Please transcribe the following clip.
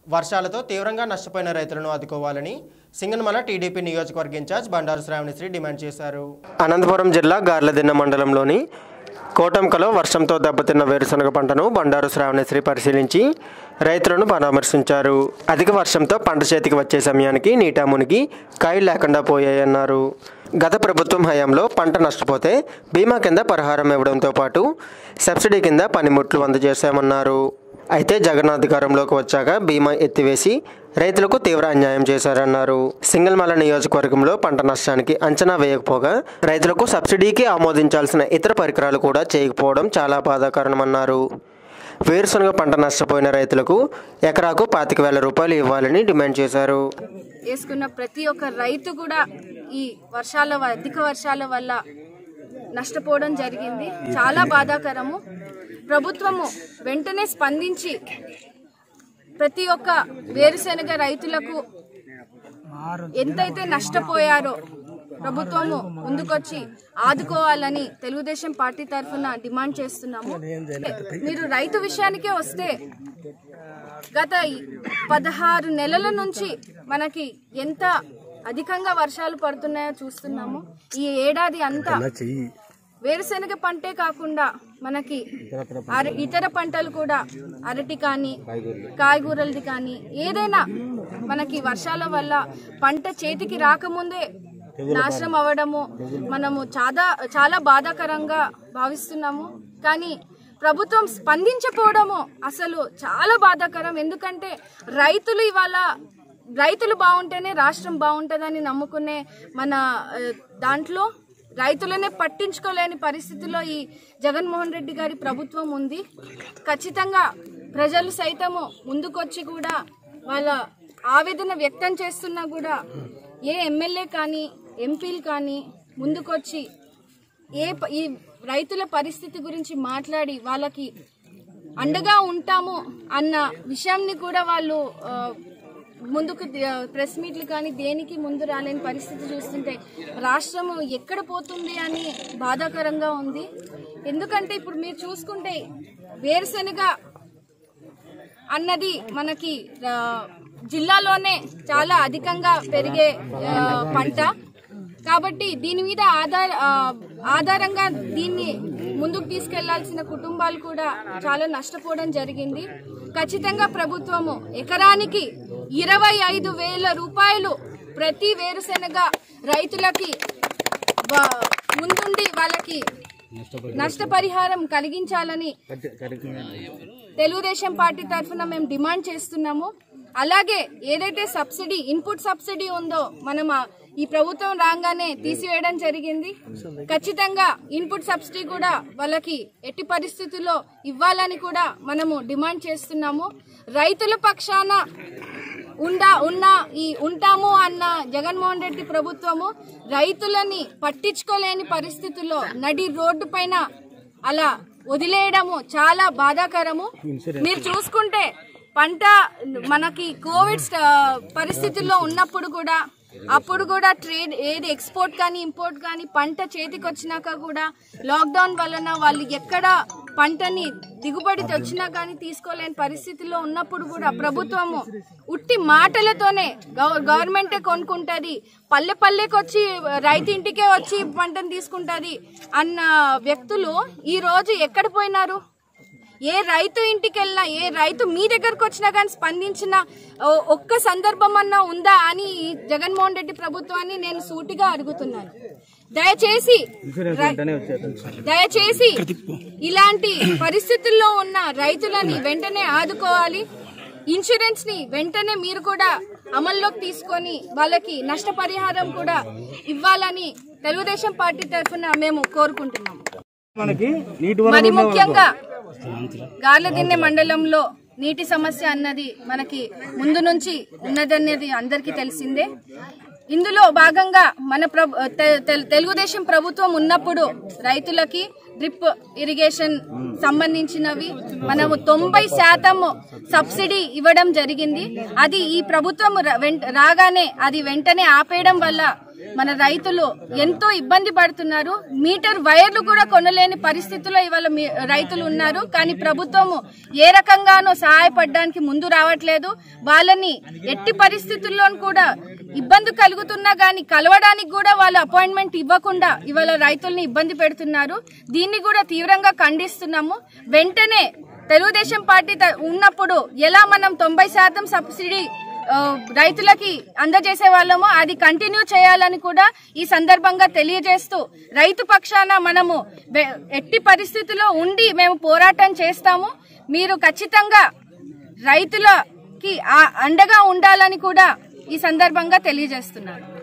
వర్షాలతో తీవ్రంగా నష్టపోయిన రైతులను ఆదుకోవాలని సింగనమల టీడీపీ నియోజకవర్గ ఇన్ఛార్జ్ బండారు శ్రావణిశ్రీ డిమాండ్ చేశారు అనంతపురం జిల్లా గార్లదిన్న మండలంలోని కోటంకలో వర్షంతో దెబ్బతిన్న వేరుశనగ పంటను బండారు శ్రావణిశ్రీ పరిశీలించి రైతులను పరామర్శించారు అధిక వర్షంతో పంట చేతికి వచ్చే సమయానికి నీటా మునిగి కాయలు లేకుండా పోయాయన్నారు గత ప్రభుత్వం హయాంలో పంట నష్టపోతే బీమా కింద పరిహారం ఇవ్వడంతో పాటు సబ్సిడీ కింద పనిముట్లు అందజేశామన్నారు అయితే జగన్ అధికారంలోకి వచ్చాక బీమా ఎత్తివేసి రైతులకు తీవ్ర అన్యాయం చేశారన్నారు సింగల్మల నియోజకవర్గంలో పంట నష్టానికి అంచనా వేయకపోగా రైతులకు సబ్సిడీకి ఆమోదించాల్సిన ఇతర పరికరాలు కూడా చేయకపోవడం చాలా బాధాకరమన్నారు వేరుశనగ పంట నష్టపోయిన రైతులకు ఎకరాకు పాతిక వేల రూపాయలు ఇవ్వాలని డిమాండ్ చేశారు వేసుకున్న ప్రతి ఒక్క రైతు కూడా ఈ వర్షాల వ- అధిక వర్షాల వల్ల నష్టపోవడం జరిగింది చాలా బాధాకరము ప్రభుత్వము వెంటనే స్పందించి ప్రతి ఒక్క వేరుశెనగ రైతులకు ఎంతైతే నష్టపోయారో ప్రభుత్వము ముందుకొచ్చి ఆదుకోవాలని తెలుగుదేశం పార్టీ తరఫున డిమాండ్ చేస్తున్నాము మీరు రైతు విషయానికే వస్తే గత ఈ పదహారు నెలల నుంచి మనకి ఎంత అధికంగా వర్షాలు పడుతున్నాయో చూస్తున్నాము ఈ ఏడాది అంతా వేరుశెనగ పంటే కాకుండా మనకి అర- ఇతర పంటలు కూడా అరటి కానీ కాయగూరలది కానీ ఏదైనా మనకి వర్షాల వల్ల పంట చేతికి రాకముందే నాశనం అవ్వడము మనము చాలా చాలా బాధాకరంగా భావిస్తున్నాము కానీ ప్రభుత్వం స్పందించకపోవడము అసలు చాలా బాధాకరం ఎందుకంటే రైతులు ఇవాళ రైతులు బాగుంటేనే రాష్ట్రం బాగుంటుందని నమ్ముకునే మన ఆ, దాంట్లో రైతులనే పట్టించుకోలేని పరిస్థితిలో ఈ జగన్మోహన్ రెడ్డి గారి ప్రభుత్వం ఉంది ఖచ్చితంగా ప్రజలు సైతము ముందుకొచ్చి కూడా వాళ్ళ ఆవేదన వ్యక్తం చేస్తున్నా కూడా ఏ ఎమ్మెల్యే కానీ ఎంపీలు కానీ ముందుకొచ్చి ఏ ప- ఈ రైతుల పరిస్థితి గురించి మాట్లాడి వాళ్ళకి అండగా ఉంటాము అన్న విషయాన్ని కూడా వాళ్ళు ఆ, ముందుకు ది- ప్రెస్ మీట్లు కానీ దేనికి ముందు రాలేని పరిస్థితి చూస్తుంటే రాష్ట్రం ఎక్కడ పోతుంది అని బాధాకరంగా ఉంది ఎందుకంటే ఇప్పుడు మీరు చూసుకుంటే వేరుశెనగ అన్నది మనకి ఆ, జిల్లాలోనే చాలా అధికంగా పెరిగే ఆ, పంట కాబట్టి దీని మీద ఆధార ఆ, ఆధారంగా దీన్ని ముందుకు తీసుకెళ్లాల్సిన కుటుంబాలు కూడా చాలా నష్టపోవడం జరిగింది ఖచ్చితంగా ప్రభుత్వము ఎకరానికి ఇరవై ఐదు వేల రూపాయలు ప్రతి వేరుశెనగ రైతులకి వా- ముందుండి వాళ్ళకి నష్టపరిహారం కలిగించాలని తెలుగుదేశం పార్టీ తరఫున మేము డిమాండ్ చేస్తున్నాము అలాగే ఏదైతే సబ్సిడీ ఇన్పుట్ సబ్సిడీ ఉందో మనం ఆ- ఈ ప్రభుత్వం రాగానే తీసివేయడం జరిగింది ఖచ్చితంగా ఇన్పుట్ సబ్సిడీ కూడా వాళ్ళకి ఎట్టి పరిస్థితుల్లో ఇవ్వాలని కూడా మనము డిమాండ్ చేస్తున్నాము రైతుల పక్షాన ఉండా ఉన్న ఈ ఉంటాము అన్న జగన్మోహన్ రెడ్డి ప్రభుత్వము రైతులని పట్టించుకోలేని పరిస్థితుల్లో నడి రోడ్డు పైన అలా వదిలేయడము చాలా బాధాకరము మీరు చూసుకుంటే పంట మనకి కోవిడ్ స్ట- పరిస్థితుల్లో ఉన్నప్పుడు కూడా అప్పుడు కూడా ట్రేడ్ ఏది ఎక్స్పోర్ట్ కానీ ఇంపోర్ట్ కానీ పంట చేతికి వచ్చినాక కూడా లాక్డౌన్ వలన వాళ్ళు ఎక్కడ పంటని దిగుబడి వచ్చినా కానీ తీసుకోలేని పరిస్థితిలో ఉన్నప్పుడు కూడా ప్రభుత్వము ఉట్టి మాటలతోనే గవ- గవర్నమెంటే కొనుక్కుంటది పల్లె పల్లెకి వచ్చి రైతు ఇంటికే వచ్చి పంటను తీసుకుంటది అన్న వ్యక్తులు ఈ రోజు ఎక్కడ పోయినారు ఏ రైతు ఇంటికి వెళ్ళినా ఏ రైతు మీ దగ్గరకు వచ్చినా కానీ స్పందించిన ఓ- ఒక్క సందర్భం అన్నా ఉందా అని ఈ జగన్మోహన్ రెడ్డి ప్రభుత్వాన్ని నేను సూటిగా అడుగుతున్నాను దయచేసి రై- దయచేసి ఇలాంటి పరిస్థితుల్లో ఉన్న రైతులని వెంటనే ఆదుకోవాలి ఇన్సూరెన్స్ ని వెంటనే మీరు కూడా అమల్లోకి తీసుకొని వాళ్ళకి నష్టపరిహారం కూడా ఇవ్వాలని తెలుగుదేశం పార్టీ తరఫున మేము కోరుకుంటున్నాము మనకి నీటి మరి ముఖ్యంగా గార్లదిన్నె మండలంలో నీటి సమస్య అన్నది మనకి ముందు నుంచి ఉన్నదన్నది అందరికీ తెలిసిందే ఇందులో భాగంగా మన ప్రభు తె- తె- తెలుగుదేశం ప్రభుత్వం ఉన్నప్పుడు రైతులకి డ్రిప్ ఇరిగేషన్ సంబంధించినవి మనము తొంభై శాతం సబ్సిడీ ఇవ్వడం జరిగింది అది ఈ ప్రభుత్వం ర- వెంట- రాగానే అది వెంటనే ఆపేయడం వల్ల మన రైతులు ఎంతో ఇబ్బంది పడుతున్నారు మీటర్ వైర్లు కూడా కొనలేని పరిస్థితిలో ఇవాళ మీ- రైతులు ఉన్నారు కానీ ప్రభుత్వము ఏ రకంగానో సహాయపడడానికి ముందు రావట్లేదు వాళ్ళని ఎట్టి పరిస్థితుల్లో కూడా ఇబ్బంది కలుగుతున్నా గానీ కలవడానికి కూడా వాళ్ళు అపాయింట్మెంట్ ఇవ్వకుండా ఇవాళ రైతుల్ని ఇబ్బంది పెడుతున్నారు దీన్ని కూడా తీవ్రంగా ఖండిస్తున్నాము వెంటనే తెలుగుదేశం పార్టీ త- ఉన్నప్పుడు ఎలా మనం తొంభై శాతం సబ్సిడీ ఆ, రైతులకి అందజేసే వాళ్ళమో అది కంటిన్యూ చేయాలని కూడా ఈ సందర్భంగా తెలియజేస్తూ రైతు పక్షాన మనము వె- ఎట్టి పరిస్థితిలో ఉండి మేము పోరాటం చేస్తాము మీరు ఖచ్చితంగా రైతులకి ఆ- అండగా ఉండాలని కూడా ఈ సందర్భంగా తెలియజేస్తున్నాను